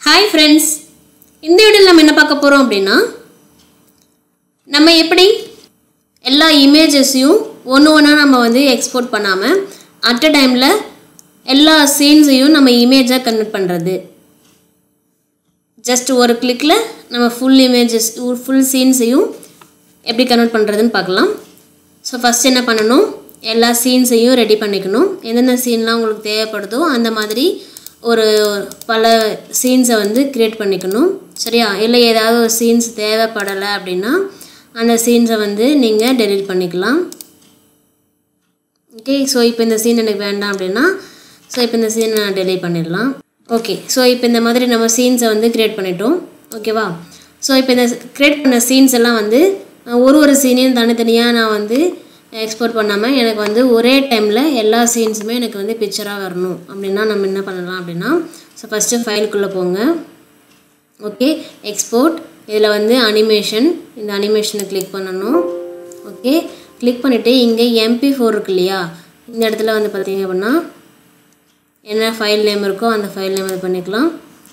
hi friends இந்த வீடியோவில் நம்ம என்ன பார்க்க போகிறோம் அப்படின்னா நம்ம எப்படி எல்லா இமேஜஸையும் ஒன்று ஒன்றா நம்ம வந்து எக்ஸ்போர்ட் பண்ணாமல் அட் அ டைமில் எல்லா சீன்ஸையும் நம்ம இமேஜாக கன்வெர்ட் பண்ணுறது ஜஸ்ட் ஒரு கிளிக்கில் நம்ம ஃபுல் இமேஜஸ் ஃபுல் சீன்ஸையும் எப்படி கன்வெர்ட் பண்ணுறதுன்னு பார்க்கலாம் ஸோ ஃபஸ்ட் என்ன பண்ணணும் எல்லா சீன்ஸையும் ரெடி பண்ணிக்கணும் எந்தெந்த சீன்லாம் உங்களுக்கு தேவைப்படுதோ அந்த மாதிரி ஒரு பல சீன்ஸை வந்து க்ரியேட் பண்ணிக்கணும் சரியா இல்லை ஏதாவது ஒரு சீன்ஸ் தேவைப்படலை அப்படின்னா அந்த சீன்ஸை வந்து நீங்கள் டெலீட் பண்ணிக்கலாம் ஓகே ஸோ இப்போ இந்த சீன் எனக்கு வேண்டாம் அப்படின்னா ஸோ இப்போ இந்த சீனை நான் டெலீட் பண்ணிடலாம் ஓகே ஸோ இப்போ இந்த மாதிரி நம்ம சீன்ஸை வந்து க்ரியேட் பண்ணிட்டோம் ஓகேவா ஸோ இப்போ இந்த க்ரியேட் பண்ண சீன்ஸ் எல்லாம் வந்து அஹ், ஒரு ஒரு சீனையும் தனித்தனியாக நான் வந்து எக்ஸ்போர்ட் பண்ணாமல் எனக்கு வந்து ஒரே டைமில் எல்லா சீன்ஸுமே எனக்கு வந்து பிக்சராக வரணும் அப்படின்னா நம்ம என்ன பண்ணலாம் அப்படின்னா ஸோ ஃபஸ்ட்டு ஃபைலுக்குள்ளே போங்க ஓகே எக்ஸ்போர்ட் இதில் வந்து அனிமேஷன் இந்த அனிமேஷனை கிளிக் பண்ணணும் ஓகே கிளிக் பண்ணிவிட்டு இங்கே எம்பி ஃபோர் இருக்கு இல்லையா இந்த இடத்துல வந்து பார்த்தீங்க அப்படின்னா என்ன ஃபைல் நேம் இருக்கோ அந்த ஃபைல் நேம் இது பண்ணிக்கலாம்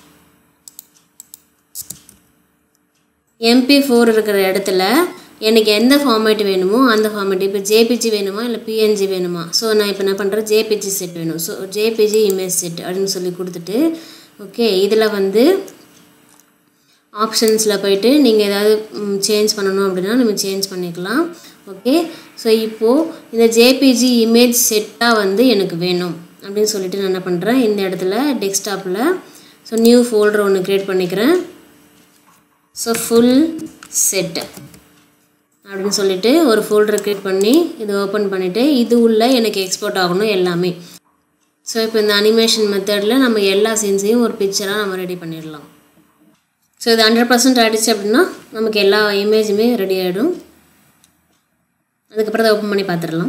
எம்பி ஃபோர் இருக்கிற இடத்துல எனக்கு எந்த ஃபார்மேட் வேணுமோ அந்த ஃபார்மேட் இப்போ ஜேபிஜி வேணுமா இல்லை பிஎன்ஜி வேணுமா ஸோ நான் இப்போ என்ன பண்ணுறேன் ஜேபிஜி செட் வேணும் ஸோ ஜேபிஜி இமேஜ் செட் அப்படின்னு சொல்லி கொடுத்துட்டு ஓகே இதில் வந்து ஆப்ஷன்ஸில் போயிட்டு நீங்கள் ஏதாவது சேஞ்ச் பண்ணணும் அப்படின்னா நம்ம சேஞ்ச் பண்ணிக்கலாம் ஓகே ஸோ இப்போது இந்த ஜேபிஜி இமேஜ் செட்டாக வந்து எனக்கு வேணும் அப்படின்னு சொல்லிட்டு நான் என்ன பண்ணுறேன் இந்த இடத்துல டெஸ்க்டாப்பில் ஸோ நியூ ஃபோல்டர் ஒன்று க்ரியேட் பண்ணிக்கிறேன் ஸோ ஃபுல் செட் அப்படின்னு சொல்லிட்டு ஒரு ஃபோல்டர் க்ரியேட் பண்ணி இது ஓப்பன் பண்ணிவிட்டு இது உள்ள எனக்கு எக்ஸ்போர்ட் ஆகணும் எல்லாமே ஸோ இப்போ இந்த அனிமேஷன் மெத்தடில் நம்ம எல்லா சீன்ஸையும் ஒரு பிக்சராக நம்ம ரெடி பண்ணிடலாம் ஸோ இது ஹண்ட்ரட் பர்சன்ட் ஆகிடுச்சு அப்படின்னா நமக்கு எல்லா இமேஜுமே ரெடி ஆகிடும் அதுக்கப்புறம் அதை ஓப்பன் பண்ணி பார்த்துடலாம்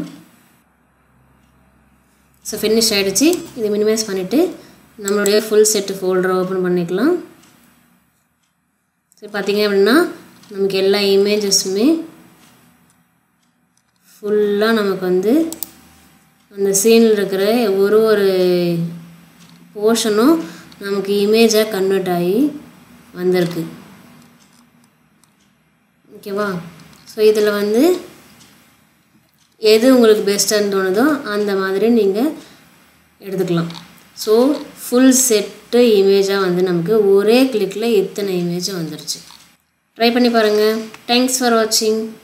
ஸோ ஃபினிஷ் ஆகிடுச்சு இது மினிமைஸ் பண்ணிவிட்டு நம்மளுடைய ஃபுல் செட்டு ஃபோல்டரை ஓப்பன் பண்ணிக்கலாம் ஸோ பார்த்தீங்க அப்படின்னா நமக்கு எல்லா இமேஜஸுமே ஃபுல்லாக நமக்கு வந்து அந்த சீனில் இருக்கிற ஒரு ஒரு போர்ஷனும் நமக்கு இமேஜாக கன்வெர்ட் ஆகி வந்திருக்கு ஓகேவா ஸோ இதில் வந்து எது உங்களுக்கு பெஸ்ட்டான்னு தோணுதோ அந்த மாதிரி நீங்கள் எடுத்துக்கலாம் ஸோ ஃபுல் செட்டு இமேஜாக வந்து நமக்கு ஒரே கிளிக்கில் இத்தனை இமேஜ் வந்துருச்சு ட்ரை பண்ணி பாருங்கள் தேங்க்ஸ் ஃபார் வாட்சிங்